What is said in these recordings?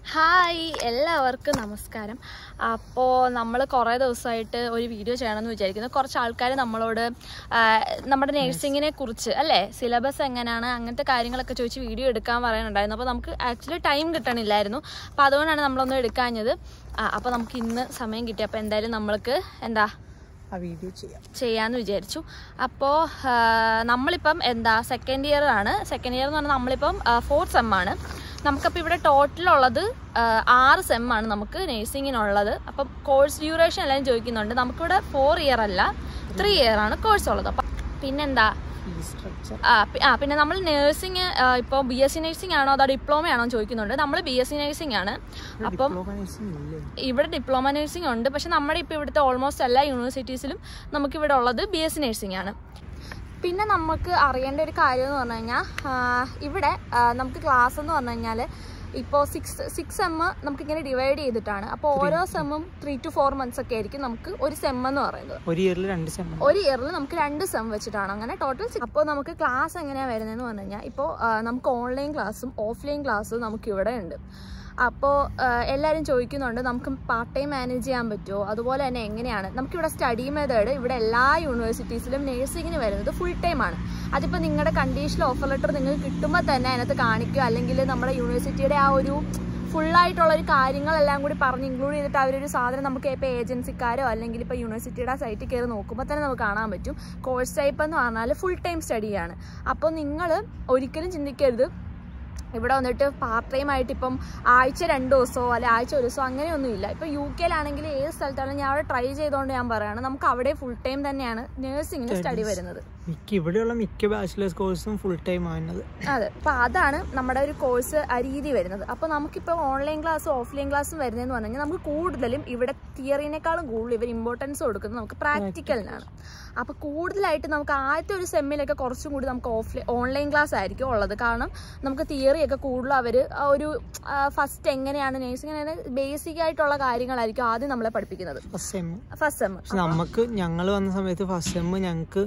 Hi എല്ലാവർക്കും നമസ്കാരം അപ്പോൾ നമ്മൾ കുറേ ദിവസമായിട്ട് ഒരു വീഡിയോ ചെയ്യണമെന്ന് വിചാരിക്കുന്നു കുറച്ച് ആൾക്കാർ നമ്മളോട് ആ, നമ്മുടെ നേഴ്സിങ്ങിനെ കുറിച്ച് അല്ലേ സിലബസ് എങ്ങനെയാണ് അങ്ങനത്തെ കാര്യങ്ങളൊക്കെ ചോദിച്ച് വീഡിയോ എടുക്കാൻ പറയാനുണ്ടായിരുന്നു അപ്പോൾ നമുക്ക് ആക്ച്വലി ടൈം കിട്ടണില്ലായിരുന്നു അപ്പോൾ അതുകൊണ്ടാണ് നമ്മളൊന്നും എടുക്കാഞ്ഞത് അപ്പോൾ നമുക്ക് ഇന്ന് സമയം കിട്ടി അപ്പോൾ എന്തായാലും നമ്മൾക്ക് എന്താ ആ വീഡിയോ ചെയ്യാം ചെയ്യാന്ന് വിചാരിച്ചു അപ്പോൾ നമ്മളിപ്പം എന്താ സെക്കൻഡ് ഇയർ ആണ് സെക്കൻഡ് ഇയർ എന്ന് പറഞ്ഞാൽ നമ്മളിപ്പം ഫോർത്ത് സെം ആണ് നമുക്കപ്പോൾ ഇവിടെ ടോട്ടൽ ഉള്ളത് ആ, ആറ് സെം ആണ് നമുക്ക് നേഴ്സിങ്ങിനുള്ളത് അപ്പം കോഴ്സ് ഡ്യൂറേഷൻ എല്ലാം ചോദിക്കുന്നുണ്ട് നമുക്കിവിടെ ഫോർ ഇയർ അല്ല ത്രീ ഇയർ ആണ് കോഴ്സ് ഉള്ളത് അപ്പം പിന്നെന്താ ഫീ സ്ട്രക്ചർ ആ പി- ആ പിന്നെ നമ്മൾ നേഴ്സിങ് ഇപ്പോൾ ബി എസ് സി നേഴ്സിംഗ് ആണോ അതോ ഡിപ്ലോമ ആണോ എന്ന് ചോദിക്കുന്നുണ്ട് നമ്മൾ ബി എസ് സി നേഴ്സിംഗ് ആണ് അപ്പം ഡിപ്ലോമ നഴ്സിംഗ് ഇല്ലേ ഇവിടെ ഡിപ്ലോമ നഴ്സിംഗ് ഉണ്ട് പക്ഷെ നമ്മുടെ ഇപ്പോൾ ഇവിടുത്തെ ഓൾമോസ്റ്റ് എല്ലാ യൂണിവേഴ്സിറ്റീസിലും നമുക്കിവിടെ ഉള്ളത് ബി എസ് സി നഴ്സിംഗ് ആണ് പിന്നെ നമുക്ക് അറിയേണ്ട ഒരു കാര്യം എന്ന് പറഞ്ഞു കഴിഞ്ഞാൽ ഇവിടെ ആ, നമുക്ക് ക്ലാസ് എന്ന് പറഞ്ഞു കഴിഞ്ഞാൽ ഇപ്പോൾ സിക്സ് സിക്സ് സെം നമുക്കിങ്ങനെ ഡിവൈഡ് ചെയ്തിട്ടാണ് അപ്പോൾ ഓരോ സെമ്മും ത്രീ ടു ഫോർ മന്ത്സ് ഒക്കെ ആയിരിക്കും നമുക്ക് ഒരു സെം എന്ന് പറയുന്നത് ഒരു ഇയറിൽ രണ്ട് സെം ഒരു ഇയറിൽ നമുക്ക് രണ്ട് സെം വെച്ചിട്ടാണ് അങ്ങനെ ടോട്ടൽ അപ്പോൾ നമുക്ക് ക്ലാസ് എങ്ങനെയാണ് വരുന്നതെന്ന് പറഞ്ഞു കഴിഞ്ഞാൽ ഇപ്പോൾ നമുക്ക് ഓൺലൈൻ ക്ലാസ്സും ഓഫ്ലൈൻ ക്ലാസ്സും നമുക്ക് ഇവിടെ ഉണ്ട് അപ്പോൾ എല്ലാവരും ചോദിക്കുന്നുണ്ട് നമുക്ക് പാർട്ട് ടൈം മാനേജ് ചെയ്യാൻ പറ്റുമോ അതുപോലെ തന്നെ എങ്ങനെയാണ് നമുക്കിവിടെ സ്റ്റഡി മെത്തേഡ് ഇവിടെ എല്ലാ യൂണിവേഴ്സിറ്റീസിലും നേഴ്സിങ്ങിന് വരുന്നത് ഫുൾ ടൈം ആണ് അതിപ്പോൾ നിങ്ങളുടെ കണ്ടീഷണൽ ഓഫർ ലെറ്റർ നിങ്ങൾക്ക് കിട്ടുമ്പോൾ തന്നെ അതിനകത്ത് കാണിക്കുക അല്ലെങ്കിൽ നമ്മുടെ യൂണിവേഴ്സിറ്റിയുടെ ആ ഒരു ഫുള്ളായിട്ടുള്ള ഒരു കാര്യങ്ങളെല്ലാം കൂടി പറഞ്ഞ് ഇൻക്ലൂഡ് ചെയ്തിട്ട് അവരൊരു സാധനം നമുക്ക് ഇപ്പോൾ ഏജൻസിക്കാരോ അല്ലെങ്കിൽ ഇപ്പോൾ യൂണിവേഴ്സിറ്റിയുടെ സൈറ്റിൽ കയറി നോക്കുമ്പോൾ തന്നെ നമുക്ക് കാണാൻ പറ്റും കോഴ്സ് ടൈപ്പ് എന്ന് പറഞ്ഞാൽ ഫുൾ ടൈം സ്റ്റഡിയാണ് അപ്പോൾ നിങ്ങൾ ഒരിക്കലും ചിന്തിക്കരുത് ഇവിടെ വന്നിട്ട് പാർട്ട് ടൈം ആയിട്ട് ഇപ്പം ആഴ്ച രണ്ട് ദിവസമോ അല്ലെ ആഴ്ച ഒരു ദിവസമോ അങ്ങനെയൊന്നുമില്ല ഇപ്പം യു കെയിലാണെങ്കിൽ ഏത് സ്ഥലത്താണെങ്കിലും ഞാൻ അവിടെ ട്രൈ ചെയ്തുകൊണ്ട് ഞാൻ പറയുകയാണ് നമുക്ക് അവിടെ ഫുൾ ടൈം തന്നെയാണ് നേഴ്സിങ്ങിന് സ്റ്റഡി വരുന്നത് മിക്ക ഇവിടെയുള്ള മിക്ക ബാച്ചിലേഴ്സ് കോഴ്സും ഫുൾ ടൈം ആവുന്നത് അതെ അപ്പോൾ അതാണ് നമ്മുടെ ഒരു കോഴ്സ് ആ രീതി വരുന്നത് അപ്പോൾ നമുക്കിപ്പോൾ ഓൺലൈൻ ക്ലാസ്സും ഓഫ്ലൈൻ ക്ലാസ്സും വരുന്നതെന്ന് പറഞ്ഞു കഴിഞ്ഞാൽ നമുക്ക് കൂടുതലും ഇവിടെ തിയറിനേക്കാളും കൂടുതൽ ഇവർ ഇമ്പോർട്ടൻസ് കൊടുക്കുന്നത് നമുക്ക് പ്രാക്ടിക്കലിനാണ് അപ്പോൾ കൂടുതലായിട്ട് നമുക്ക് ആദ്യത്തെ ഒരു സെമ്മിലൊക്കെ കുറച്ചും കൂടി നമുക്ക് ഓഫ്ലൈൻ ഓൺലൈൻ ക്ലാസ് ആയിരിക്കും ഉള്ളത് കാരണം നമുക്ക് തിയറിയൊക്കെ കൂടുതലും അവർ ഒരു ഫസ്റ്റ് എങ്ങനെയാണ് നേഴ്സിംഗ് ബേസിക് ആയിട്ടുള്ള കാര്യങ്ങളായിരിക്കും ആദ്യം നമ്മളെ പഠിപ്പിക്കുന്നത് ഫസ്റ്റ് സെം ഫസ്റ്റ് സെം പക്ഷെ നമുക്ക് ഞങ്ങൾ വന്ന സമയത്ത് ഫസ്റ്റ് സെം ഞങ്ങൾക്ക്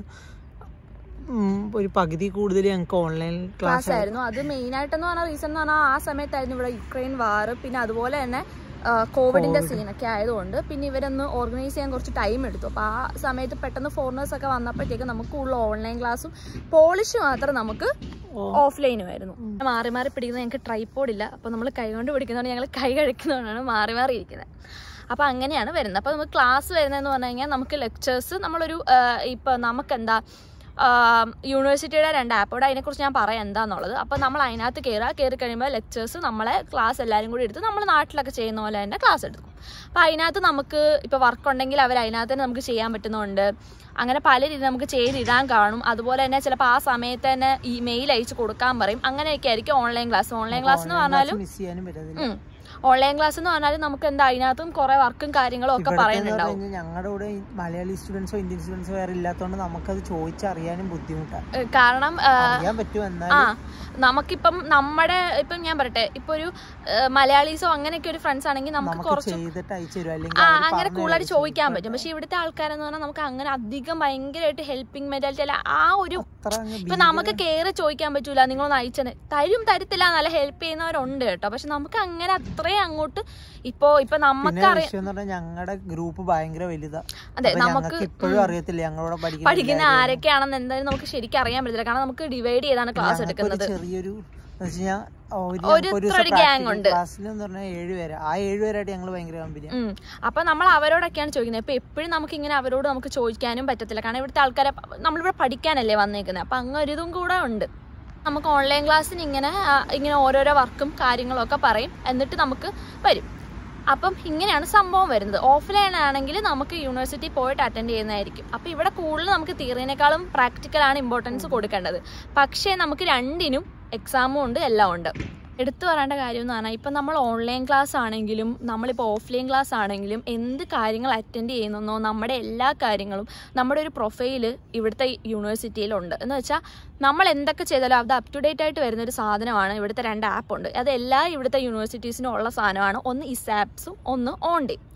ഒരു പകുതി കൂടുതൽ ഞങ്ങൾക്ക് ഓൺലൈൻ ക്ലാസ് ക്ലാസ് ആയിരുന്നു അത് മെയിൻ ആയിട്ടെന്ന് പറഞ്ഞ റീസൺ എന്ന് പറഞ്ഞാൽ ആ സമയത്തായിരുന്നു ഇവിടെ യുക്രൈൻ വാർ പിന്നെ അതുപോലെ തന്നെ കോവിഡിന്റെ സീനൊക്കെ ആയതുകൊണ്ട് പിന്നെ ഇവരൊന്ന് ഓർഗനൈസ് ചെയ്യാൻ കുറച്ച് ടൈം എടുത്തു അപ്പോൾ ആ സമയത്ത് പെട്ടെന്ന് ഫോറിനേഴ്സ് ഒക്കെ വന്നപ്പോഴത്തേക്ക് നമുക്ക് കൂടുതൽ ഓൺലൈൻ ക്ലാസ്സും പോളിഷ് മാത്രം നമുക്ക് ഓഫ്ലൈനും ആയിരുന്നു മാറി മാറി പിടിക്കുന്നത് ഞങ്ങൾക്ക് ട്രൈപ്പോഡ് ഇല്ല അപ്പോൾ നമ്മൾ കൈ കൊണ്ട് പിടിക്കുന്നതുകൊണ്ട് ഞങ്ങൾ കൈ കഴിക്കുന്നതുകൊണ്ടാണ് മാറി മാറി ഇരിക്കുന്നത് അപ്പോൾ അങ്ങനെയാണ് വരുന്നത് അപ്പോൾ നമുക്ക് ക്ലാസ് വരുന്നതെന്ന് പറഞ്ഞു കഴിഞ്ഞാൽ നമുക്ക് ലെക്ചേഴ്സ് നമ്മളൊരു ഇപ്പോൾ നമുക്കെന്താ യൂണിവേഴ്സിറ്റിയുടെ രണ്ട് ആപ്പോടെ അതിനെക്കുറിച്ച് ഞാൻ പറയാം എന്താണെന്നുള്ളത് അപ്പോൾ നമ്മൾ അതിനകത്ത് കയറുക കയറി കഴിയുമ്പോൾ ലെക്ചേഴ്സ് നമ്മളെ ക്ലാസ് എല്ലാവരും കൂടി എടുത്ത് നമ്മൾ നാട്ടിലൊക്കെ ചെയ്യുന്ന പോലെ തന്നെ ക്ലാസ് എടുക്കും അപ്പോൾ അതിനകത്ത് നമുക്ക് ഇപ്പോൾ വർക്ക് ഉണ്ടെങ്കിൽ അവർ അതിനകത്ത് തന്നെ നമുക്ക് ചെയ്യാൻ പറ്റുന്നുണ്ട് അങ്ങനെ പല രീതിയിൽ നമുക്ക് ചെയ്തിടാൻ കാണും അതുപോലെ തന്നെ ചിലപ്പോൾ ആ സമയത്ത് തന്നെ ഈ മെയിൽ അയച്ച് കൊടുക്കാൻ പറയും അങ്ങനെയൊക്കെ ആയിരിക്കും ഓൺലൈൻ ക്ലാസ് ഓൺലൈൻ ക്ലാസ് എന്ന് പറഞ്ഞാലും മിസ് ചെയ്യാനും പറ്റത്തില്ല ഓൺലൈൻ ക്ലാസ് എന്ന് പറഞ്ഞാൽ നമുക്ക് എന്താ അതിനകത്തും കുറെ വർക്കും കാര്യങ്ങളും ഒക്കെ പറയുന്നുണ്ടാവും ഞങ്ങളുടെ കൂടെ ഈ മലയാളി സ്റ്റുഡൻസോ ഇന്ത്യൻ സ്റ്റുഡൻസോ വേറെ ഇല്ലാത്തതുകൊണ്ട് നമുക്കത് ചോദിച്ചറിയാനും ബുദ്ധിമുട്ടാണ് ഏഹ് കാരണം ഏഹ്, അറിയാൻ പറ്റും ആ എന്നാലും നമുക്കിപ്പം നമ്മുടെ ഇപ്പം ഞാൻ പറയട്ടെ ഇപ്പൊ ഒരു ഏഹ്, മലയാളീസോ അങ്ങനെയൊക്കെ ഒരു ഫ്രണ്ട്സ് ആണെങ്കിൽ നമുക്ക് നമുക്ക് കുറച്ച് ചെയ്തിട്ട് അയച്ചു തരും അല്ലെങ്കിൽ ആ അവര് അങ്ങനെ പറഞ്ഞു കൂടുതലായിട്ട് തരും. ചോദിക്കാൻ പറ്റും പക്ഷെ ഇവിടുത്തെ ആൾക്കാരെന്ന് പറഞ്ഞാൽ നമുക്ക് അങ്ങനെ അധികം ഭയങ്കരമായിട്ട് ഹെൽപ്പിംഗ് മെന്റാലിറ്റി അല്ല ആ ഒരു അത്ര അങ്ങ് ഇപ്പൊ നമുക്ക് കയറി ചോദിക്കാൻ പറ്റൂല നിങ്ങളൊന്ന് അയച്ചെന്ന് തരും തരത്തില്ല നല്ല ഹെൽപ്പ് ചെയ്യുന്നവരുണ്ട് കേട്ടോ പക്ഷെ നമുക്ക് അങ്ങനെ അത്രയും അങ്ങോട്ട് ഇപ്പോ ഇപ്പൊ പിന്നെ നമുക്കറിയാം വിഷയം എന്ന് പറഞ്ഞാൽ ഞങ്ങളുടെ ഗ്രൂപ്പ് ഭയങ്കര വലുതാ അതെ അപ്പൊ നമുക്ക് ഞങ്ങൾക്ക് ഇപ്പോഴും അറിയത്തില്ല ഞങ്ങളോട് പഠിക്കുന്ന പഠിക്കുന്ന ആരൊക്കെയാണെന്ന് എന്തായാലും നമുക്ക് ശരിക്കും അറിയാൻ പറ്റില്ല കാരണം നമുക്ക് ഡിവൈഡ് ചെയ്താണ് ക്ലാസ് എടുക്കുന്നത് ചെറിയൊരു എന്ന് വെച്ച് കഴിഞ്ഞാ ഒരു ഒരു ഞങ്ങൾക്ക് ഒരു ഇത്ര ഒരു gang ഉണ്ട്. ക്ലാസ്സിൽ എന്ന് പറഞ്ഞാൽ ഏഴ് പേര് ആ ഏഴ് പേരായിട്ട് ഞങ്ങൾ ഭയങ്കര കമ്പനിയാണ് ഉം. അപ്പൊ നമ്മൾ അവരോടൊക്കെയാണ് ചോദിക്കുന്നത് ഇപ്പൊ എപ്പോഴും നമുക്ക് ഇങ്ങനെ അവരോട് നമുക്ക് ചോദിക്കാനും പറ്റത്തില്ല കാരണം ഇവിടുത്തെ ആൾക്കാരെ നമ്മളിവിടെ പഠിക്കാനല്ലേ വന്നേക്കുന്നത് അപ്പൊ അങ്ങ് ഒരിതും കൂടെ ഉണ്ട് നമുക്ക് ഓൺലൈൻ ക്ലാസ്സിന് ഇങ്ങനെ ആ, ഇങ്ങനെ ഓരോരോ വർക്കും കാര്യങ്ങളും ഒക്കെ പറയും എന്നിട്ട് നമുക്ക് വരും അപ്പം ഇങ്ങനെയാണ് സംഭവം വരുന്നത് ഓഫ്ലൈൻ ആണെങ്കിൽ നമുക്ക് യൂണിവേഴ്സിറ്റി പോയിട്ട് അറ്റൻഡ് ചെയ്യുന്നതായിരിക്കും അപ്പം ഇവിടെ കൂടുതൽ നമുക്ക് തിയറിനേക്കാളും പ്രാക്ടിക്കലാണ് ഇമ്പോർട്ടൻസ് കൊടുക്കേണ്ടത് പക്ഷേ നമുക്ക് രണ്ടിനും എക്സാമും ഉണ്ട് എല്ലാം ഉണ്ട് എടുത്തു പറയേണ്ട കാര്യം എന്ന് പറഞ്ഞാൽ ഇപ്പം നമ്മൾ ഓൺലൈൻ ക്ലാസ് ആണെങ്കിലും നമ്മളിപ്പോൾ ഓഫ്ലൈൻ ക്ലാസ് ആണെങ്കിലും എന്ത് കാര്യങ്ങൾ അറ്റൻഡ് ചെയ്യുന്നോ നമ്മുടെ എല്ലാ കാര്യങ്ങളും നമ്മുടെ ഒരു പ്രൊഫൈല് ഇവിടുത്തെ യൂണിവേഴ്സിറ്റിയിലുണ്ട് എന്ന് വെച്ചാൽ നമ്മൾ എന്തൊക്കെ ചെയ്താലും അത് അപ് ടു ഡേറ്റ് ആയിട്ട് വരുന്ന ഒരു സാധനമാണ് ഇവിടുത്തെ രണ്ട് ആപ്പ് ഉണ്ട് അത് എല്ലാ ഇവിടുത്തെ യൂണിവേഴ്സിറ്റീസിനും ഉള്ള സാധനമാണ് ഒന്ന് ഇസ് ആപ്സും ഒന്ന് ഓൺ ഡേ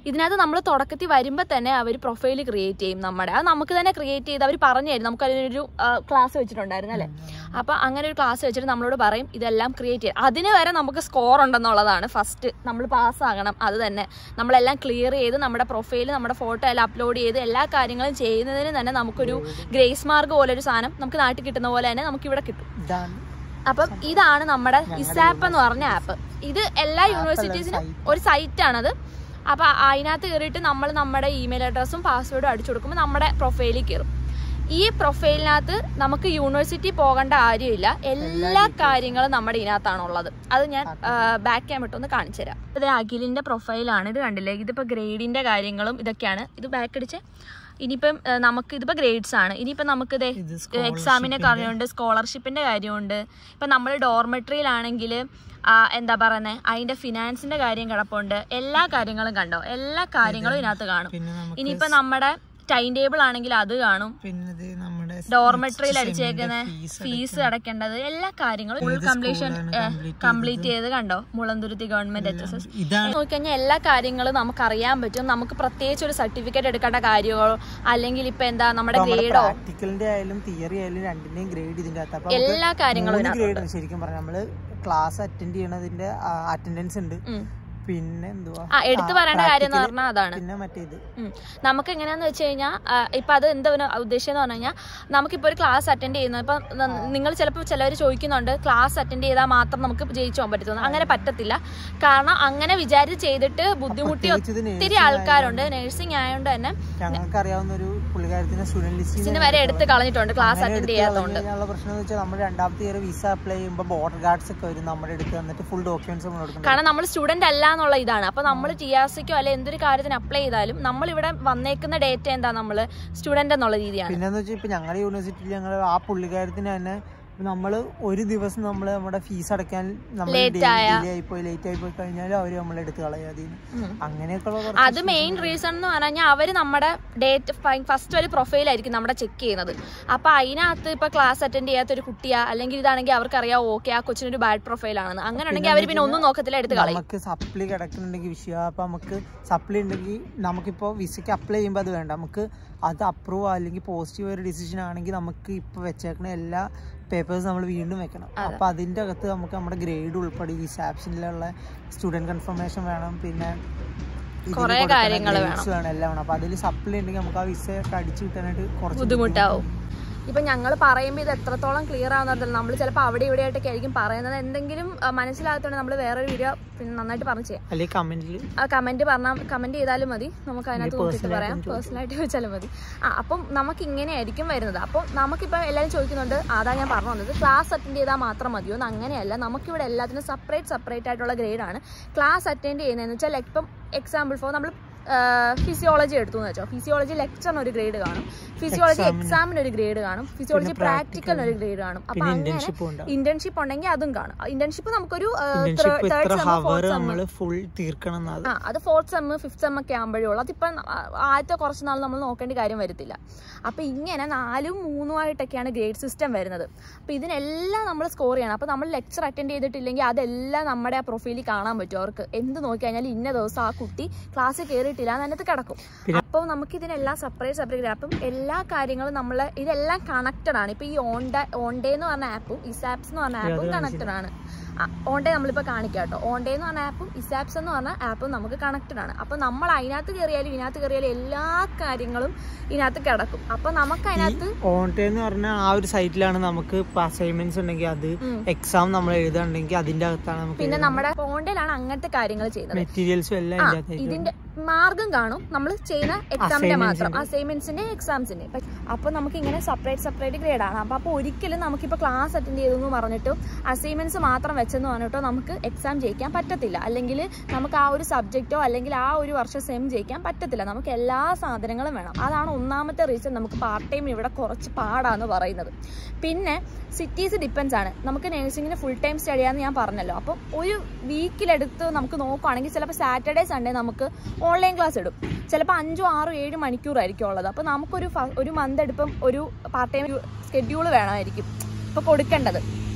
ഇതിനകത്ത് നമ്മൾ തുടക്കത്തിൽ വരുമ്പോൾ തന്നെ അവർ പ്രൊഫൈൽ ക്രിയേറ്റ് ചെയ്യും നമ്മുടെ അത് നമുക്ക് തന്നെ ക്രിയേറ്റ് ചെയ്ത് അവർ പറഞ്ഞു തരും നമുക്ക് അതിനൊരു ക്ലാസ് വെച്ചിട്ടുണ്ടായിരുന്നു അല്ലേ അപ്പോൾ അങ്ങനെ ഒരു ക്ലാസ് വെച്ചിട്ട് നമ്മളോട് പറയും ഇതെല്ലാം ക്രിയേറ്റ് ചെയ്യും അതിന് വരെ നമുക്ക് സ്കോർ ഉണ്ടെന്നുള്ളതാണ് ഫസ്റ്റ് നമ്മൾ പാസ്സാകണം അത് തന്നെ നമ്മളെല്ലാം ക്ലിയർ ചെയ്ത് നമ്മുടെ പ്രൊഫൈൽ നമ്മുടെ ഫോട്ടോ എല്ലാം അപ്ലോഡ് ചെയ്ത് എല്ലാ കാര്യങ്ങളും ചെയ്യുന്നതിന് തന്നെ നമുക്കൊരു ഗ്രേസ് മാർക്ക് പോലെ ഒരു സാധനം നമുക്ക് നാട്ടിൽ കിട്ടുന്ന പോലെ തന്നെ നമുക്ക് ഇവിടെ കിട്ടും ഇതാണ് അപ്പം ഇതാണ് നമ്മുടെ ഇസാപ്പ് എന്ന് പറഞ്ഞ ആപ്പ് ഇത് എല്ലാ യൂണിവേഴ്സിറ്റീസിനും ഒരു സൈറ്റാണത് അപ്പം അതിനകത്ത് കയറിയിട്ട് നമ്മൾ നമ്മുടെ ഇമെയിൽ അഡ്രസ്സും പാസ്വേഡും അടിച്ചു കൊടുക്കുമ്പോൾ നമ്മുടെ പ്രൊഫൈലിൽ കയറും ഈ പ്രൊഫൈലിനകത്ത് നമുക്ക് യൂണിവേഴ്സിറ്റി പോകേണ്ട കാര്യമില്ല എല്ലാ കാര്യങ്ങളും നമ്മുടെ ഇതിനകത്താണുള്ളത് അത് ഞാൻ ബാക്ക് ക്യാമറ ഒന്ന് കാണിച്ചു തരാം ഇത് അഖിലിന്റെ പ്രൊഫൈലാണ് ഇത് കണ്ടില്ലേ ഇതിപ്പോൾ ഗ്രേഡിന്റെ കാര്യങ്ങളും ഇതൊക്കെയാണ് ഇത് ബാക്ക് അടിച്ച് ഇനിയിപ്പം ആ, നമുക്ക് ഇതിപ്പോൾ ഗ്രേഡ്സ് ആണ് ഇനിയിപ്പം നമുക്ക് ഇതേ ഇത് എക്സാമിന്റെ കാര്യമുണ്ട് സ്കോളർഷിപ്പിന്റെ കാര്യമുണ്ട് ഇപ്പം നമ്മൾ ഡോർമെട്രിയിലാണെങ്കിൽ എന്താ പറയുന്നത് അതിന്റെ ഫിനാൻസിന്റെ കാര്യം കിടപ്പുണ്ട് എല്ലാ കാര്യങ്ങളും കണ്ടോ എല്ലാ കാര്യങ്ങളും ഇതിനകത്ത് കാണും പിന്നെ നമുക്ക് ഇനിയിപ്പം നമ്മുടെ ടൈം ടേബിൾ ആണെങ്കിൽ അത് കാണും പിന്നെ ഇത് നമ്മുടെ ഡോർമെട്രിയിൽ അടിച്ചേക്കുന്ന ഫീസ് അടക്കേണ്ടത് എല്ലാ കാര്യങ്ങളും ഫുൾ കംപ്ലീഷൻ കംപ്ലീറ്റ് ചെയ്ത് കണ്ടോ Mulanthuruthy government H S S ഇതാണ് നോക്കിക്കഴിഞ്ഞാൽ എല്ലാ കാര്യങ്ങളും നമുക്ക് അറിയാൻ പറ്റും നമുക്ക് പ്രത്യേകിച്ച് ഒരു സർട്ടിഫിക്കറ്റ് എടുക്കേണ്ട കാര്യങ്ങളോ അല്ലെങ്കിൽ ഇപ്പൊ എന്താ നമ്മുടെ ഗ്രേഡോ പ്രാക്ടിക്കലിന്റെ ആയാലും തിയറി ആയാലും രണ്ടിന്റെയും ഗ്രേഡ് ഇതിന്റെ അകത്ത് അപ്പൊ എല്ലാ കാര്യങ്ങളും മൂന്ന് ഇതിനകത്തുണ്ട്. ഗ്രേഡ് ശരിക്കും പറഞ്ഞാൽ നമ്മള് ക്ലാസ് അറ്റൻഡ് ചെയ്യണതിന്റെ അറ്റൻഡൻസ് ഉണ്ട് ഉം. പിന്നെ എന്തുവാ ആ എടുത്തു പറയേണ്ട കാര്യം എന്ന് practical, പറഞ്ഞാൽ അതാണ് പിന്നെ മറ്റേത് ഉം. നമുക്ക് എങ്ങനെയാന്ന് വെച്ച് കഴിഞ്ഞാൽ ഇപ്പൊ അത് എന്താ ഉദ്ദേശം എന്ന് പറഞ്ഞു കഴിഞ്ഞാൽ നമുക്കിപ്പോ ഒരു ക്ലാസ് അറ്റൻഡ് ചെയ്യുന്നത് ഇപ്പൊ നിങ്ങൾ ചിലപ്പോൾ ചിലവർ ചോദിക്കുന്നുണ്ട് ക്ലാസ് അറ്റൻഡ് ചെയ്താൽ മാത്രം നമുക്ക് ജയിച്ചു പോകാൻ പറ്റുന്നു അങ്ങനെ പറ്റത്തില്ല കാരണം അങ്ങനെ വിചാരിച്ച് ചെയ്തിട്ട് ബുദ്ധിമുട്ടി പ്രത്യേകിച്ച് ഇത് ഒത്തിരി ആൾക്കാരുണ്ട് നഴ്സിംഗ് ആയതുകൊണ്ട് തന്നെ ഞങ്ങൾക്ക് അറിയാവുന്ന ഒരു പുള്ളിക്കാരത്തിന് സ്റ്റുഡന്റ് ലിസ്റ്റിൽ ഇതിന് വരെ എടുത്ത് കളഞ്ഞിട്ടുണ്ട് ക്ലാസ് അറ്റൻഡ് ചെയ്യാത്തതുകൊണ്ട് കഴിഞ്ഞാലുള്ള പ്രശ്നം എന്ന് വെച്ചാൽ നമ്മൾ രണ്ടാമത്തെ ഇയർ വിസ അപ്ലൈ ചെയ്യുമ്പോൾ ബോർഡർ ഗാർഡ്സ് ഒക്കെ വരും നമ്മുടെ അടുത്ത് വന്നിട്ട് ഫുൾ ഡോക്യുമെന്റ്സ് നമ്മൾ കൊടുക്കണം കാരണം നമ്മൾ സ്റ്റുഡന്റ് അല്ല എന്നുള്ള ഇതാണ് അപ്പൊ നമ്മൾ ടി ആർ സിക്കോ അല്ലെ എന്തൊരു കാര്യത്തിന് അപ്ലൈ ചെയ്താലും നമ്മൾ ഇവിടെ വന്നേക്കുന്ന ഡേറ്റ എന്താ നമ്മൾ സ്റ്റുഡന്റ് എന്നുള്ള രീതിയാണ് പിന്നെന്ന് വെച്ചാൽ ഇപ്പൊ ഞങ്ങളുടെ യൂണിവേഴ്സിറ്റിയിൽ ഞങ്ങൾ ആ പുള്ളിക്കാരത്തിന് തന്നെ നമ്മള് ഒരു ദിവസം നമ്മൾ നമ്മുടെ ഫീസ് അടയ്ക്കാൻ നമ്മൾ Late ഡിലേ ആയ. ആയിപ്പോയി ലേറ്റ് ആയിപ്പോയി കഴിഞ്ഞാലും അവര് നമ്മളെ എടുത്ത് കളയും അതിന് ഉം. അങ്ങനെയൊക്കെയുള്ള കുറച്ച് അത് മെയിൻ റീസൺ എന്ന് പറഞ്ഞാൽ അവർ നമ്മുടെ ഡേറ്റ് ഫസ്റ്റ് ഒരു പ്രൊഫൈലായിരിക്കും നമ്മുടെ ചെക്ക് ചെയ്യുന്നത് അപ്പൊ അതിനകത്ത് ഇപ്പൊ ക്ലാസ് അറ്റൻഡ് ചെയ്യാത്ത ഒരു കുട്ടിയാ അല്ലെങ്കിൽ ഇതാണെങ്കിൽ അവർക്കറിയാം ഓക്കെ ആ കൊച്ചിനൊരു ബാഡ് പ്രൊഫൈലാണെന്ന് അങ്ങനെ ഉണ്ടെങ്കിൽ അവർ പിന്നെ ഒന്നും നോക്കത്തില്ല എടുത്ത് കളയും നമുക്ക് സപ്ലി കിടക്കുന്നുണ്ടെങ്കിൽ വിഷയം അപ്പൊ നമുക്ക് സപ്ലി ഉണ്ടെങ്കിൽ നമുക്കിപ്പോ വിസയ്ക്ക് അപ്ലൈ ചെയ്യുമ്പോൾ അത് വേണ്ട നമുക്ക് അത് അപ്രൂവ് അല്ലെങ്കിൽ പോസിറ്റീവ് ഒരു ഡിസിഷൻ ആണെങ്കിൽ നമുക്ക് ഇപ്പൊ വെച്ചേക്കുന്ന എല്ലാ പേപ്പേഴ്സ് നമ്മൾ വീണ്ടും വെക്കണം അപ്പൊ അതിന്റെ അകത്ത് നമുക്ക് നമ്മുടെ ഗ്രേഡ് ഉൾപ്പെടെ ഈ സാപ്ഷനിലുള്ള സ്റ്റുഡന്റ് കൺഫർമേഷൻ വേണം പിന്നെ ഇതില് കുറേ കൊടുക്കുന്ന കാര്യങ്ങള് grades വേണം എല്ലാം വേണം അപ്പൊ അതിൽ സപ്ലി ഉണ്ടെങ്കിൽ നമുക്ക് ആ വിസ ഒക്കെ അടിച്ചു കിട്ടാനായിട്ട് കുറച്ച് ബുദ്ധിമുട്ടാവും ഇപ്പൊ ഞങ്ങൾ പറയുമ്പോൾ ഇത് എത്രത്തോളം ക്ലിയർ ആവുന്നതല്ല നമ്മൾ ചിലപ്പോൾ അവിടെ ഇവിടെ ആയിട്ടൊക്കെ ആയിരിക്കും പറയുന്നത് എന്തെങ്കിലും ആ, മനസ്സിലാകത്തോണ്ട് നമ്മൾ വേറൊരു വീഡിയോ പിന്നെ നന്നായിട്ട് പറഞ്ഞു ചെയ്യാം അല്ലെങ്കിൽ കമന്റിൽ ആ കമന്റ് പറഞ്ഞാൽ കമന്റ് ചെയ്താലും മതി നമുക്ക് അതിനകത്ത് നോക്കിയിട്ട് പറയാം പേഴ്സണലായിട്ട് ചോദിച്ചാലും മതി ആ അപ്പം നമുക്ക് ഇങ്ങനെയായിരിക്കും വരുന്നത് അപ്പം നമുക്കിപ്പോൾ എല്ലാവരും ചോദിക്കുന്നുണ്ട് അതാ ഞാൻ പറഞ്ഞു വന്നത് ക്ലാസ് അറ്റൻഡ് ചെയ്താൽ മാത്രം മതിയോ എന്ന് അങ്ങനെയല്ല നമുക്കിവിടെ എല്ലാത്തിനും സെപ്പറേറ്റ് സെപ്പറേറ്റ് ആയിട്ടുള്ള ഗ്രേഡാണ് ക്ലാസ് അറ്റൻഡ് ചെയ്യുന്നതെന്ന് വെച്ചാൽ ഇപ്പം എക്സാമ്പിൾ ഫോർ നമ്മൾ ഫിസിയോളജി എടുത്തു എന്ന് വെച്ചോ ഫിസിയോളജി ലെക്ചറിന് ഒരു ഗ്രേഡ് കാണും ഫിസിയോളജി എക്സാമിന് ഒരു ഗ്രേഡ് കാണും ഫിസിയോളജി പ്രാക്ടിക്കലിന് ഒരു ഗ്രേഡ് കാണും അപ്പൊ പിന്നെ അങ്ങനെ ഇന്റേൺഷിപ്പ് ഉണ്ടാവും ഇന്റേൺഷിപ്പ് ഉണ്ടെങ്കിൽ അതും കാണും ഇന്റേൺഷിപ്പ് നമുക്കൊരു ഇന്റേൺഷിപ്പ് തേർഡ് എത്ര സെം ഹവർ ഫോർത്ത് സെം നമ്മൾ ഫുൾ തീർക്കണം എന്നത് ആ അത് ഫോർത്ത് സെം ഫിഫ്ത് സെം ഒക്കെ ആകുമ്പോഴേ ഉള്ളൂ അതിപ്പം ആ- ആദ്യത്തെ കുറച്ച് നാൾ നമ്മൾ നോക്കേണ്ട കാര്യം വരത്തില്ല അപ്പൊ ഇങ്ങനെ നാലും മൂന്നും ആയിട്ടൊക്കെയാണ് ഗ്രേഡ് സിസ്റ്റം വരുന്നത് അപ്പൊ ഇതിനെല്ലാം നമ്മൾ സ്കോർ ചെയ്യണം അപ്പൊ നമ്മൾ ലെക്ചർ അറ്റൻഡ് ചെയ്തിട്ടില്ലെങ്കിൽ അതെല്ലാം നമ്മുടെ ആ പ്രൊഫൈലിൽ കാണാൻ പറ്റും അവർക്ക് എന്ത് നോക്കി കഴിഞ്ഞാൽ ഇന്ന ദിവസം ആ കുട്ടി ക്ലാസ്സിൽ കയറിയിട്ടില്ല അതിനകത്ത് കിടക്കും അപ്പോൾ നമുക്ക് ഇതിനെല്ലാം സെപ്പറേറ്റ് സെപ്പറേറ്റ് ആപ്പും എല്ലാ കാര്യങ്ങളും നമ്മൾ ഇതെല്ലാം കണക്റ്റഡ് ആണ് ഇപ്പൊ ഈ ഓൺ ഡേ ഓൺ ഡേ എന്ന് പറഞ്ഞ ആപ്പും ഇസാപ്സ് എന്ന് പറഞ്ഞ ആപ്പും കണക്റ്റഡ് ആണ് ഓൺ ഡേ നമ്മളിപ്പോൾ കാണിക്കാം കേട്ടോ ഓൺ ഡേ എന്ന് പറഞ്ഞ ആപ്പും ഇസാപ്സ് എന്ന് പറഞ്ഞ ആപ്പും നമുക്ക് കണക്റ്റഡ് ആണ് അപ്പോൾ നമ്മൾ അതിനകത്ത് കയറിയാലും ഇതിനകത്ത് കയറിയാലും എല്ലാ കാര്യങ്ങളും ഇതിനകത്ത് കിടക്കും അപ്പോൾ നമുക്ക് അതിനകത്ത് ഓൺ ടൈം എന്ന് പറഞ്ഞാൽ ആ ഒരു സൈറ്റിലാണ് നമുക്ക് അസൈൻമെന്റ്സ് ഉണ്ടെങ്കിൽ അത് ഉം. എക്സാം നമ്മൾ എഴുതാണെങ്കിൽ അതിന്റെ അകത്താണ് നമുക്ക് പിന്നെ നമ്മുടെ ഓണ്ടയിലാണ് അങ്ങനത്തെ കാര്യങ്ങൾ ചെയ്യുന്നത് മെറ്റീരിയൽസും എല്ലാം ആ ഇതിന്റെ അകത്തേക്ക് ഇതിന്റെ മാർഗം കാണും നമ്മൾ ചെയ്യുന്ന എക്സാമിന്റെ Assignments മാത്രം ഉണ്ട്. അസൈൻമെന്റ്സിന്റെ എക്സാംസിന്റെ അപ്പൊ നമുക്ക് ഇങ്ങനെ സെപ്പറേറ്റ് സെപ്പറേറ്റ് ഗ്രേഡ് ആണ് അപ്പൊ അപ്പൊ ഒരിക്കലും നമുക്കിപ്പോ ക്ലാസ് അറ്റൻഡ് ചെയ്തെന്ന് പറഞ്ഞിട്ട് അസൈൻമെന്റ്സ് മാത്രം വെച്ചെന്ന് പറഞ്ഞിട്ടോ നമുക്ക് എക്സാം ജയിക്കാൻ പറ്റത്തില്ല അല്ലെങ്കിൽ നമുക്ക് ആ ഒരു സബ്ജക്റ്റോ അല്ലെങ്കിൽ ആ ഒരു വർഷം സെം ജയിക്കാൻ പറ്റത്തില്ല നമുക്ക് എല്ലാ സാധനങ്ങളും വേണം അതാണ് ഒന്നാമത്തെ റീസൺ നമുക്ക് പാർട്ട് ടൈം ഇവിടെ കുറച്ച് പാടാന്ന് പറയുന്നത് പിന്നെ സിറ്റീസ് ഡിപ്പെൻസ് ആണ് നമുക്ക് നഴ്സിംഗിന് ഫുൾ ടൈം സ്റ്റഡിയാന്ന് ഞാൻ പറഞ്ഞല്ലോ അപ്പം ഒരു വീക്കിലെടുത്ത് നമുക്ക് നോക്കുവാണെങ്കിൽ ചിലപ്പോൾ സാറ്റർഡേ സൺഡേ നമുക്ക് ഓൺലൈൻ ക്ലാസ് ഇടും ചിലപ്പോൾ അഞ്ചോ ആറോ ഏഴ് മണിക്കൂറായിരിക്കും ഉള്ളത് അപ്പോൾ നമുക്കൊരു ഫ- ഒരു മന്ത് എടുപ്പം ഒരു പാർട്ട് ടൈം സ്കെഡ്യൂൾ വേണമായിരിക്കും ഇപ്പോൾ കൊടുക്കേണ്ടത്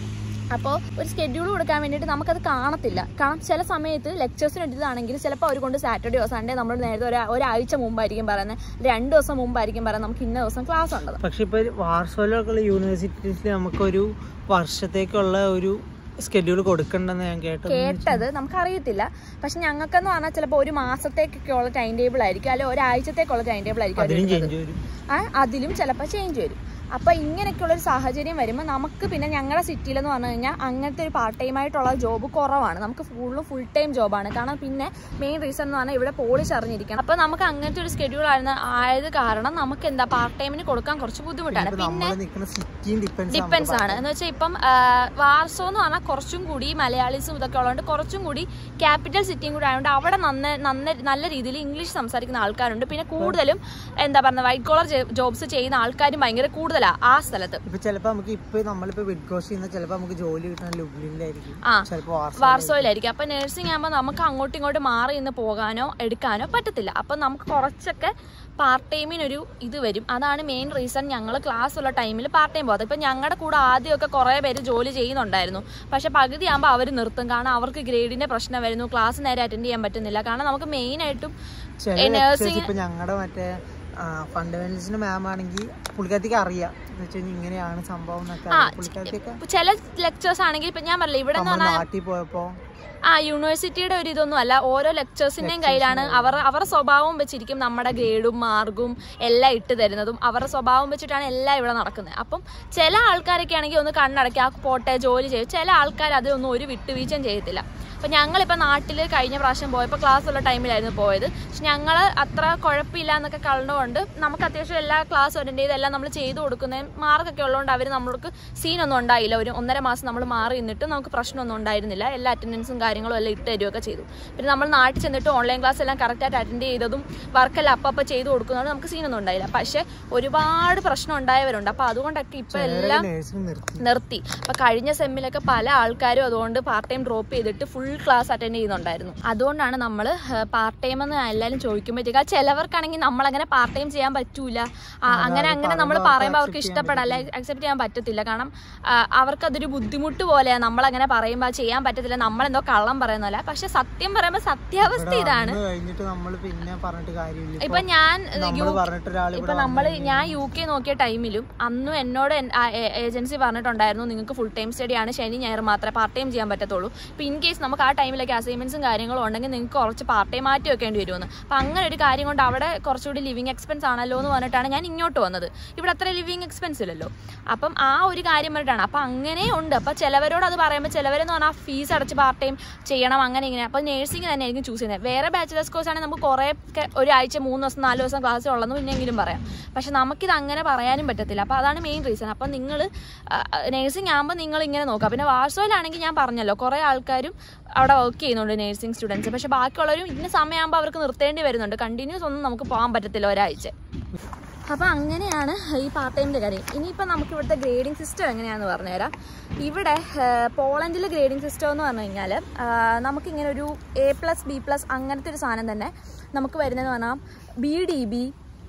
അപ്പോൾ ഒരു സ്കെഡ്യൂൾ കൊടുക്കാൻ വേണ്ടിയിട്ട് നമുക്കത് കാണത്തില്ല കാരണം ചില സമയത്ത് ലെക്ചേഴ്സിന് എടുത്തതാണെങ്കിൽ ചിലപ്പോൾ അവർ കൊണ്ട് സാറ്റർഡേയോ സൺഡേ നമ്മൾ നേരത്തെ ഒരു ഒരാഴ്ച മുമ്പായിരിക്കും പറയുന്നത് രണ്ട് ദിവസം മുമ്പായിരിക്കും പറയുന്നത് നമുക്ക് ഇന്ന ദിവസം ക്ലാസ് ഉണ്ടത് പക്ഷെ ഇപ്പൊ വാർസോയിലൊക്കെയുള്ള യൂണിവേഴ്സിറ്റീസിൽ നമുക്കൊരു വർഷത്തേക്കുള്ള ഒരു സ്കെഡ്യൂൾ കൊടുക്കണ്ടെന്ന് ഞാൻ കേട്ടത് കേട്ടത് നമുക്കറിയത്തില്ല പക്ഷെ ഞങ്ങൾക്കെന്ന് പറഞ്ഞാൽ ചിലപ്പോൾ ഒരു മാസത്തേക്കൊക്കെയുള്ള ടൈം ടേബിൾ ആയിരിക്കും അല്ലെങ്കിൽ ഒരാഴ്ചത്തേക്കുള്ള ടൈം ടേബിൾ ആയിരിക്കും അവര് അതിനും ഇടുന്നത്. ചേഞ്ച് വരും ആ, അതിലും ചിലപ്പോൾ ചേഞ്ച് വരും അപ്പൊ ഇങ്ങനെയൊക്കെയുള്ള ഒരു സാഹചര്യം വരുമ്പോൾ നമുക്ക് പിന്നെ ഞങ്ങളുടെ സിറ്റിയിലെന്ന് പറഞ്ഞു കഴിഞ്ഞാൽ അങ്ങനത്തെ ഒരു പാർട്ട് ടൈം ആയിട്ടുള്ള ജോബ് കുറവാണ് നമുക്ക് ഫുള്ള് ഫുൾ ടൈം ജോബാണ് കാരണം പിന്നെ മെയിൻ റീസൺ എന്ന് പറഞ്ഞാൽ ഇവിടെ പോളിഷ് അറിഞ്ഞിരിക്കണം അപ്പൊ നമുക്ക് അങ്ങനത്തെ ഒരു സ്കെഡ്യൂൾ ആയിരുന്ന ആയത് കാരണം നമുക്ക് എന്താ പാർട്ട് ടൈമിന് കൊടുക്കാൻ കുറച്ച് ബുദ്ധിമുട്ടാണ് ഇപ്പൊ പിന്നെ നമ്മൾ നിൽക്കുന്ന സിറ്റിയും ഡിപ്പെൻസ് ഡിപ്പെൻസ് ആണ് എന്ന് വെച്ചാൽ ഇപ്പം ആ, വാർസോ എന്ന് പറഞ്ഞാൽ കുറച്ചും കൂടി മലയാളീസും ഇതൊക്കെ ഉള്ളതുകൊണ്ട് കുറച്ചും കൂടി ക്യാപിറ്റൽ സിറ്റിയും കൂടി ആയതുകൊണ്ട് അവിടെ നന്ന നന്ന നല്ല രീതിയിൽ ഇംഗ്ലീഷ് സംസാരിക്കുന്ന ആൾക്കാരുണ്ട് പിന്നെ കൂടുതലും എന്താ പറയുക വൈറ്റ് കോളർ ജോബ്സ് ചെയ്യുന്ന ആൾക്കാരും ഭയങ്കര കൂടുതലാണ് ആ സ്ഥലത്ത് ഇപ്പൊ ചിലപ്പോ നമുക്ക് ഇപ്പൊ നമ്മളിപ്പോ വിഡ്ഗോസ് ചെയ്യുന്ന ചിലപ്പോ നമുക്ക് ജോലി കിട്ടുന്ന ലുബ്ലിനിലായിരിക്കും ആ. ചിലപ്പോ വാർസോ വാർസോയിലായിരിക്കും അപ്പൊ നഴ്സിംഗ് ആകുമ്പോൾ നമുക്ക് അങ്ങോട്ടും ഇങ്ങോട്ടും മാറി നിന്ന് പോകാനോ എടുക്കാനോ പറ്റത്തില്ല അപ്പൊ നമുക്ക് കുറച്ചൊക്കെ പാർട്ട് ടൈമിനൊരു ഇത് വരും അതാണ് മെയിൻ റീസൺ ഞങ്ങൾ ക്ലാസ് ഉള്ള ടൈമിൽ പാർട്ട് ടൈം പോകാതെ ഇപ്പം ഞങ്ങളുടെ കൂടെ ആദ്യമൊക്കെ കുറേ പേര് ജോലി ചെയ്യുന്നുണ്ടായിരുന്നു പക്ഷെ പകുതി ആകുമ്പോൾ അവർ നിർത്തും കാരണം അവർക്ക് ഗ്രേഡിന്റെ പ്രശ്നം വരുന്നു ക്ലാസ് നേരെ അറ്റൻഡ് ചെയ്യാൻ പറ്റുന്നില്ല കാരണം നമുക്ക് മെയിൻ ആയിട്ടും ചില ഈ lectures nursing- ഇപ്പൊ ഞങ്ങളുടെ മറ്റേ ഫണ്ടമെന്റൽസിന്റെ മാം ആണെങ്കിൽ പുള്ളിക്കാരത്തിക്ക് അറിയാം എന്ന് വെച്ച് കഴിഞ്ഞാൽ ഇങ്ങനെയാണ് സംഭവം എന്നൊക്കെ ആ അറിയാം. പുള്ളിക്കാരത്തിയൊക്കെ ഇപ്പൊ ചില ലെക്ചേഴ്സ് ആണെങ്കിൽ ഇപ്പൊ ഞാൻ പറഞ്ഞില്ല ഇവിടെ എന്ന് നമ്മൾ പറഞ്ഞാൽ നാട്ടിൽ പോയപ്പോ ആ യൂണിവേഴ്സിറ്റിയുടെ ഒരു ഇതൊന്നും അല്ല ഓരോ ലെക്ചേഴ്സിന്റെയും കയ്യിലാണ് അവർ അവരുടെ സ്വഭാവം വെച്ചിരിക്കും നമ്മുടെ ഗ്രേഡും മാർക്കും എല്ലാം ഇട്ട് തരുന്നതും അവരുടെ സ്വഭാവം വെച്ചിട്ടാണ് എല്ലാം ഇവിടെ നടക്കുന്നത് അപ്പം ചില ആൾക്കാരൊക്കെ ആണെങ്കിൽ ഒന്ന് കണ്ണടക്കി ആ പോട്ടെ ജോലി ചെയ്യും ചില ആൾക്കാർ അതൊന്നും ഒരു വിട്ടുവീഴ്ചയും ചെയ്യത്തില്ല അപ്പം ഞങ്ങളിപ്പോൾ നാട്ടിൽ കഴിഞ്ഞ പ്രാവശ്യം പോയപ്പോൾ ക്ലാസ് ഉള്ള ടൈമിലായിരുന്നു പോയത് പക്ഷെ ഞങ്ങൾ അത്ര കുഴപ്പമില്ല എന്നൊക്കെ കണ്ടുകൊണ്ട് നമുക്ക് അത്യാവശ്യം എല്ലാ ക്ലാസ് അറ്റൻഡ് ചെയ്ത് എല്ലാം നമ്മൾ ചെയ്തു കൊടുക്കുന്നതും മാർക്കൊക്കെ ഉള്ളതുകൊണ്ട് അവർ നമ്മൾക്ക് സീനൊന്നും ഉണ്ടായില്ല ഒരു ഒന്നര മാസം നമ്മൾ മാറി നിന്നിട്ട് നമുക്ക് പ്രശ്നമൊന്നും ഉണ്ടായിരുന്നില്ല എല്ലാ അറ്റൻഡൻസും കാര്യങ്ങളും എല്ലാം ഇട്ട് തരികയൊക്കെ ചെയ്തു പിന്നെ നമ്മൾ നാട്ടിൽ ചെന്നിട്ട് ഓൺലൈൻ ക്ലാസ് എല്ലാം കറക്റ്റായിട്ട് അറ്റൻഡ് ചെയ്തതും വർക്കെല്ലാം അപ്പം അപ്പം ചെയ്തു കൊടുക്കുന്നതുകൊണ്ട് നമുക്ക് സീനൊന്നും ഉണ്ടായില്ല പക്ഷേ ഒരുപാട് പ്രശ്നം ഉണ്ടായവരുണ്ട് അപ്പോൾ അതുകൊണ്ടൊക്കെ ഇപ്പോൾ എല്ലാം നേഴ്സിംഗ് നിർത്തി നിർത്തി അപ്പൊ കഴിഞ്ഞ സെമ്മിലൊക്കെ പല ആൾക്കാരും അതുകൊണ്ട് പാർട്ട് ടൈം ഡ്രോപ്പ് ചെയ്തിട്ട് ഫുൾ ക്ലാസ് അറ്റൻഡ് ചെയ്യുന്നുണ്ടായിരുന്നു അതുകൊണ്ടാണ് നമ്മൾ പാർട്ട് ടൈം എന്ന് എല്ലാവരും ചോദിക്കുമ്പോഴത്തേക്ക് ചിലവർക്കാണെങ്കിൽ നമ്മളങ്ങനെ പാർട്ട് ടൈം ചെയ്യാൻ പറ്റൂല ആ, അങ്ങനെ അങ്ങനെ നമ്മൾ പറയുമ്പോൾ അവർക്ക് ഇഷ്ടപ്പെടല്ല അക്സെപ്റ്റ് ചെയ്യാൻ പറ്റത്തില്ല കാരണം ആ, അവർക്കതൊരു ബുദ്ധിമുട്ട് പോലെയാണ് നമ്മളങ്ങനെ പറയുമ്പോൾ ചെയ്യാൻ പറ്റത്തില്ല നമ്മളെന്തോ കള്ളം പറയുന്നല്ല പക്ഷെ സത്യം പറയുമ്പോൾ സത്യാവസ്ഥ ഇതാണ് വന്ന് കഴിഞ്ഞിട്ട് നമ്മൾ പിന്നെ പറഞ്ഞിട്ട് കാര്യമില്ല ഇപ്പൊ ഞാൻ നമ്മൾ യു പറഞ്ഞിട്ട് ഒരാൾ ഇപ്പൊ നമ്മള് ഞാൻ യു കെ നോക്കിയ ടൈമിലും അന്നും എന്നോട് ഏജൻസി പറഞ്ഞിട്ടുണ്ടായിരുന്നു നിങ്ങൾക്ക് ഫുൾ ടൈം സ്റ്റഡി ആണ് ശനി ഞായർ മാത്രമേ പാർട്ട് ടൈം ചെയ്യാൻ പറ്റത്തുള്ളൂ ഇപ്പൊ ഇൻ കേസ് നമുക്ക് ആ ടൈമിലൊക്കെ അസൈൻമെന്റ്സും കാര്യങ്ങളും ഉണ്ടെങ്കിൽ നിങ്ങൾക്ക് കുറച്ച് പാർട്ട് ടൈം മാറ്റി വെക്കേണ്ടി വരുമെന്ന് അപ്പൊ അങ്ങനെ ഒരു കാര്യം കൊണ്ട് അവിടെ കുറച്ചുകൂടി ലിവിങ് എക്സ്പെൻസ് ആണല്ലോ എന്ന് പറഞ്ഞിട്ടാണ് ഞാൻ ഇങ്ങോട്ട് വന്നത് ഇവിടെ അത്ര ലിവിങ് എക്സ്പെൻസ് ഇല്ലല്ലോ അപ്പം ആ ഒരു കാര്യം പറഞ്ഞിട്ടാണ് അപ്പൊ അങ്ങനെ ഉണ്ട് അപ്പൊ ചിലവരോട് അത് പറയുമ്പോൾ ചിലവരെന്ന് പറഞ്ഞാൽ ഫീസ് അടച്ച് പാർട്ട് ടൈം ചെയ്യണം അങ്ങനെ ഇങ്ങനെ അപ്പൊ നേഴ്സിംഗ് തന്നെ ആയിരിക്കും ചൂസ് ചെയ്യുന്നത് വേറെ ബാച്ചിലേഴ്സ് കോഴ്സ് ആണെങ്കിൽ നമുക്ക് കുറേ ഒക്കെ ഒരാഴ്ച മൂന്ന് ദിവസം നാല് ദിവസം ക്ലാസ് ഉള്ളതെന്ന് പിന്നെങ്കിലും പറയാം പക്ഷെ നമുക്കിത് അങ്ങനെ പറയാനും പറ്റത്തില്ല അപ്പോൾ അതാണ് മെയിൻ റീസൺ അപ്പം നിങ്ങൾ നേഴ്സിംഗ് ആകുമ്പോൾ നിങ്ങൾ ഇങ്ങനെ നോക്കുക പിന്നെ വാർസോയിലാണെങ്കിൽ ഞാൻ പറഞ്ഞല്ലോ കുറേ ആൾക്കാരും അവിടെ വർക്ക് ചെയ്യുന്നുണ്ട് നേഴ്സിംഗ് സ്റ്റുഡൻസ് പക്ഷെ ബാക്കിയുള്ളവരും ഇന്ന സമയമാകുമ്പോൾ അവർക്ക് നിർത്തേണ്ടി വരുന്നുണ്ട് കണ്ടിന്യൂസ് ഒന്നും നമുക്ക് പോകാൻ പറ്റത്തില്ല ഒരാഴ്ച അപ്പോൾ അങ്ങനെയാണ് ഈ പാർട്ട് ടൈമിൻ്റെ കാര്യം ഇനിയിപ്പോൾ നമുക്ക് ഇവിടുത്തെ ഗ്രേഡിംഗ് സിസ്റ്റം എങ്ങനെയാണെന്ന് പറഞ്ഞുതരാം ഇവിടെ പോളണ്ടിൽ ഗ്രേഡിംഗ് സിസ്റ്റം എന്ന് പറഞ്ഞു കഴിഞ്ഞാൽ നമുക്കിങ്ങനെ ഒരു എ പ്ലസ് ബി പ്ലസ് അങ്ങനത്തെ ഒരു സാധനം തന്നെ നമുക്ക് വരുന്നതെന്ന് പറഞ്ഞാൽ B D B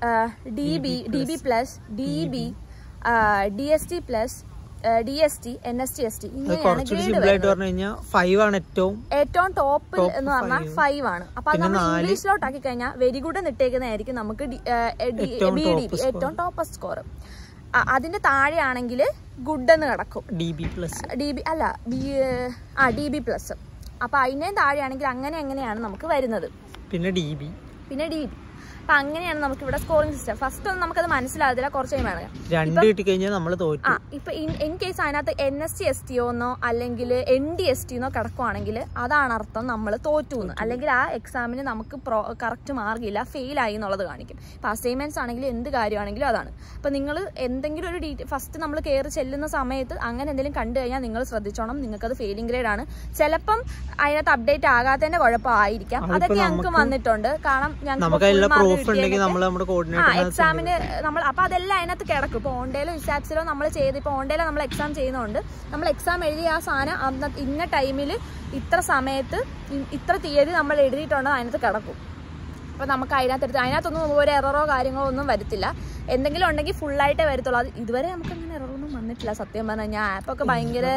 D B D B plus D B D S T plus D S T N S T S T അത് ഇങ്ങനെയാണ് കുറച്ചുകൂടി ഗ്രേഡ് സിമ്പിൾ ആയിട്ട് പറഞ്ഞു കഴിഞ്ഞാൽ ഫൈവ് ആണ് ഏറ്റവും ഏറ്റവും ടോപ്പിൽ Top എന്ന് പറഞ്ഞാൽ five. ഫൈവ് ആണ് അപ്പൊ അത് പിന്നെ നമ്മൾ നാല്. ഇംഗ്ലീഷിലോട്ടാക്കി കഴിഞ്ഞാൽ വെരി ഗുഡ് എന്ന് ഇട്ടേക്കുന്നതായിരിക്കും നമുക്ക് ഏറ്റവും B D top B score. ഏറ്റവും ടോപ്പസ്റ്റ് സ്കോർ അതിന്റെ താഴെയാണെങ്കിൽ ഗുഡ് എന്ന് കിടക്കും D B plus D B അല്ല ബി ആ ഡി ബി പ്ലസ് അപ്പൊ അതിനേം താഴെയാണെങ്കിൽ അങ്ങനെ എങ്ങനെയാണ് നമുക്ക് വരുന്നത് പിന്നെ ഡി ബി പിന്നെ ഡി ബി അപ്പൊ അങ്ങനെയാണ് നമുക്ക് ഇവിടെ സ്കോറിംഗ് സിസ്റ്റം ഫസ്റ്റ് ഒന്നും നമുക്കത് മനസ്സിലാകത്തില്ല കുറച്ച് കഴിയുമ്പോൾ രണ്ട് കിട്ടിക്കഴിഞ്ഞാൽ നമ്മൾ തോറ്റു ആ ഇപ്പൊ ഇൻ കേസ് അതിനകത്ത് N S T S T ഒന്നോ അല്ലെങ്കിൽ എൻ ഡി എസ് ടി എന്നോ കിടക്കുവാണെങ്കിൽ അതാണ് അർത്ഥം നമ്മൾ തോറ്റു എന്ന് അല്ലെങ്കിൽ ആ എക്സാമിന് നമുക്ക് പ്രോ കറക്റ്റ് മാർക്കില്ല ഫെയിൽ ആയി എന്നുള്ളത് കാണിക്കും ഇപ്പൊ അസൈൻമെന്റ്സ് ആണെങ്കിലും എന്ത് കാര്യമാണെങ്കിലും അതാണ് അപ്പൊ നിങ്ങൾ എന്തെങ്കിലും ഒരു ഡീറ്റെയിൽ ഫസ്റ്റ് നമ്മൾ കയറി ചെല്ലുന്ന സമയത്ത് അങ്ങനെ എന്തെങ്കിലും കണ്ടു കഴിഞ്ഞാൽ നിങ്ങൾ ശ്രദ്ധിച്ചോണം നിങ്ങൾക്കത് ഫെയിലിംഗ് ഗ്രേഡ് ആണ് ചിലപ്പം അതിനകത്ത് അപ്ഡേറ്റ് ആകാത്തതിന്റെ കുഴപ്പമായിരിക്കാം അതിപ്പോ അതൊക്കെ ഞങ്ങൾക്ക് നമുക്ക് വന്നിട്ടുണ്ട് കാരണം നമുക്ക് അതിലുള്ള ഞങ്ങൾക്ക് പ്രൂഫ് ഉണ്ടെങ്കിൽ നമ്മൾ നമ്മുടെ ആ കോർഡിനേറ്റർ എക്സാമിന് നമ്മൾ അപ്പൊ അതെല്ലാം അതിനകത്ത് കിടക്കും ഇപ്പൊ ഓണ്ടേലോ ഇസാപ്സിലോ നമ്മൾ ചെയ്ത് ഇപ്പൊ ഓണ്ടേലോ നമ്മൾ എക്സാം ചെയ്യുന്നതുകൊണ്ട് നമ്മൾ എക്സാം എഴുതിയ ആ സാധനം അന്ന് ഇന്ന ടൈമിൽ ഇത്ര സമയത്ത് ഇ- ഇത്ര തീയതി നമ്മൾ എഴുതിയിട്ടുണ്ടോ അതിനകത്ത് കിടക്കും അപ്പൊ നമുക്ക് അതിനകത്ത് എടുത്ത് അതിനകത്തൊന്നും ഒരു എററോ കാര്യങ്ങളോ ഒന്നും വരത്തില്ല എന്തെങ്കിലും ഉണ്ടെങ്കിൽ ഫുള്ളായിട്ടേ വരത്തുള്ളൂ അത് ഇതുവരെ നമുക്ക് അങ്ങനെ എററൊന്നും വന്നിട്ടില്ല സത്യം പറഞ്ഞാൽ ഞാൻ ആപ്പൊക്കെ ഭയങ്കര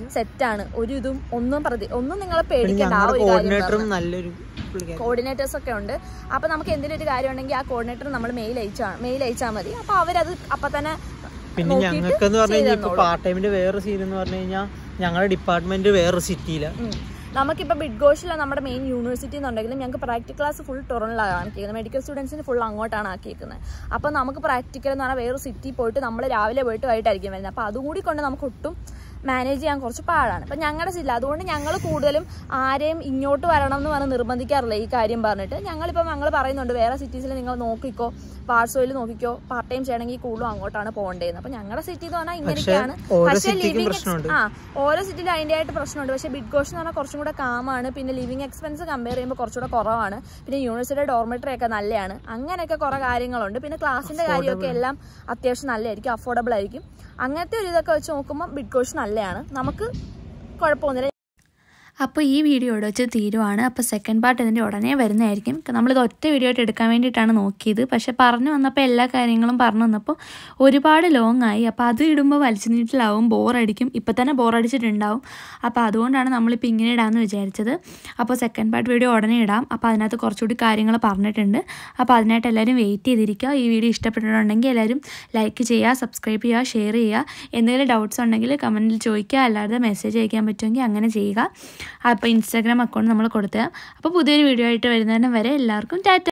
സെറ്റാണ് ഒരു ഇതും ഒന്നും പ്രതി ഒന്നും നിങ്ങൾ പിന്നെ പേടിക്കേണ്ട ആ ഞങ്ങളുടെ ഒരു കാര്യം കോർഡിനേറ്ററും പറഞ്ഞാ. നല്ലൊരു പുള്ളിക്കാരൻ. കോർഡിനേറ്റേഴ്സ് ഒക്കെ ഉണ്ട് അപ്പോൾ നമുക്ക് എന്തെങ്കിലും ഒരു കാര്യം ഉണ്ടെങ്കിൽ ആ കോർഡിനേറ്റർ നമ്മൾ മെയിൽ അയച്ചാൽ മെയിൽ അയച്ചാൽ മതി അപ്പോൾ അവരത് അപ്പം തന്നെ പിന്നെ നോക്കിയിട്ട് ഞങ്ങൾക്ക് എന്ന് പറഞ്ഞു കഴിഞ്ഞാൽ ഇപ്പൊ ചെയ്ത് പാർട്ട് ടൈമിന്റെ വേറെ സീൻ എന്ന് പറഞ്ഞു കഴിഞ്ഞാൽ ഞങ്ങളുടെ ഡിപ്പാർട്ട്മെന്റ് വേറെ സിറ്റിയിലാണ് ഉം. നമുക്കിപ്പോൾ ബിഡ് ഗോഷിലാണ് നമ്മുടെ മെയിൻ യൂണിവേഴ്സിറ്റി എന്നുണ്ടെങ്കിലും ഞങ്ങൾക്ക് പ്രാക്ടിക്കൽ ക്ലാസ് ഫുൾ ടൊറണിലാണ് ആക്കിയിരിക്കുന്നത് മെഡിക്കൽ സ്റ്റുഡൻസിന് ഫുൾ അങ്ങോട്ടാണ് ആക്കിയിരിക്കുന്നത് അപ്പോൾ നമുക്ക് പ്രാക്ടിക്കൽ എന്ന് പറഞ്ഞാൽ വേറെ സിറ്റി പോയിട്ട് നമ്മൾ രാവിലെ പോയിട്ട് വൈകിട്ടായിരിക്കും വരുന്നത് അപ്പോൾ അതും കൂടി കൊണ്ട് നമുക്ക് ഒട്ടും മാനേജ് ചെയ്യാൻ കുറച്ച് പാടാണ് അപ്പം ഞങ്ങളുടെ ജില്ല അതുകൊണ്ട് ഞങ്ങൾ കൂടുതലും ആരെയും ഇങ്ങോട്ട് വരണം എന്ന് പറഞ്ഞ് നിർബന്ധിക്കാറില്ല ഈ കാര്യം പറഞ്ഞിട്ട് ഞങ്ങളിപ്പോൾ ഞങ്ങൾ പറയുന്നുണ്ട് വേറെ സിറ്റീസിൽ നിങ്ങൾ നോക്കിക്കോ വാട്സോയിൽ നോക്കിക്കോ പാർട്ട് ടൈം ചെയ്യണമെങ്കിൽ കൂടുതലും അങ്ങോട്ടാണ് പോകേണ്ടതെന്ന് അപ്പം ഞങ്ങളുടെ സിറ്റി എന്ന് പറഞ്ഞാൽ ഇങ്ങനെയൊക്കെയാണ് ഓരോ പക്ഷേ സിറ്റിക്കും ലിവിങ് പ്രശ്നമുണ്ട് ആ ഓരോ സിറ്റിയിലും അതിൻ്റെ ആയിട്ട് പ്രശ്നമുണ്ട് പക്ഷേ ബിഗ് കോഷ് എന്ന് പറഞ്ഞാൽ കുറച്ചും കൂടെ കാമാണ് പിന്നെ ലിവിങ് എക്സ്പെൻസ് കമ്പയർ ചെയ്യുമ്പോൾ കുറച്ചുകൂടെ കുറവാണ് പിന്നെ യൂണിവേഴ്സിറ്റിയുടെ ഡോർമെറ്ററി ഒക്കെ നല്ലതാണ് അങ്ങനെയൊക്കെ കുറേ കാര്യങ്ങളുണ്ട് പിന്നെ ക്ലാസ്സിൻ്റെ കാര്യമൊക്കെ എല്ലാം അത്യാവശ്യം നല്ലതായിരിക്കും അഫോർഡബിൾ ആയിരിക്കും അങ്ങനത്തെ ഒരു ഇതൊക്കെ വെച്ച് നോക്കുമ്പോൾ ബിഗ് കോഷ് നല്ലതാണ് നമുക്ക് കുഴപ്പമൊന്നുമില്ല അപ്പോൾ ഈ വീഡിയോ ഇവിടെ വെച്ച് തീരുവാണ് അപ്പോൾ സെക്കൻഡ് പാർട്ട് ഇതിൻ്റെ ഉടനെ വരുന്നതായിരിക്കും നമ്മളിത് ഒറ്റ വീഡിയോ ആയിട്ട് എടുക്കാൻ വേണ്ടിയിട്ടാണ് നോക്കിയത് പക്ഷേ പറഞ്ഞു വന്നപ്പോൾ എല്ലാ കാര്യങ്ങളും പറഞ്ഞു വന്നപ്പോൾ ഒരുപാട് ലോങ് ആയി അപ്പോൾ അത് ഇടുമ്പോൾ വലിച്ചു നീട്ടിലാവും ബോറടിക്കും ഇപ്പം തന്നെ ബോറടിച്ചിട്ടുണ്ടാവും അപ്പോൾ അതുകൊണ്ടാണ് നമ്മളിപ്പോൾ ഇങ്ങനെ ഇടാമെന്ന് വിചാരിച്ചത് അപ്പോൾ സെക്കൻഡ് പാർട്ട് വീഡിയോ ഉടനെ ഇടാം അപ്പോൾ അതിനകത്ത് കുറച്ചുകൂടി കാര്യങ്ങൾ പറഞ്ഞിട്ടുണ്ട് അപ്പോൾ അതിനായിട്ട് എല്ലാവരും വെയിറ്റ് ചെയ്തിരിക്കുക ഈ വീഡിയോ ഇഷ്ടപ്പെട്ടിട്ടുണ്ടെങ്കിൽ എല്ലാവരും ലൈക്ക് ചെയ്യുക സബ്സ്ക്രൈബ് ചെയ്യുക ഷെയർ ചെയ്യുക എന്തെങ്കിലും ഡൗട്ട്സ് ഉണ്ടെങ്കിൽ കമൻറ്റിൽ ചോദിക്കുക അല്ലാതെ മെസ്സേജ് അയക്കാൻ പറ്റുമെങ്കിൽ അങ്ങനെ ചെയ്യുക അപ്പോൾ ഇൻസ്റ്റാഗ്രാം അക്കൗണ്ട് നമ്മൾ കൊടുത്തത് അപ്പോൾ പുതിയൊരു വീഡിയോ ആയിട്ട് വരുന്നതിന് വരെ എല്ലാവർക്കും ടാറ്റ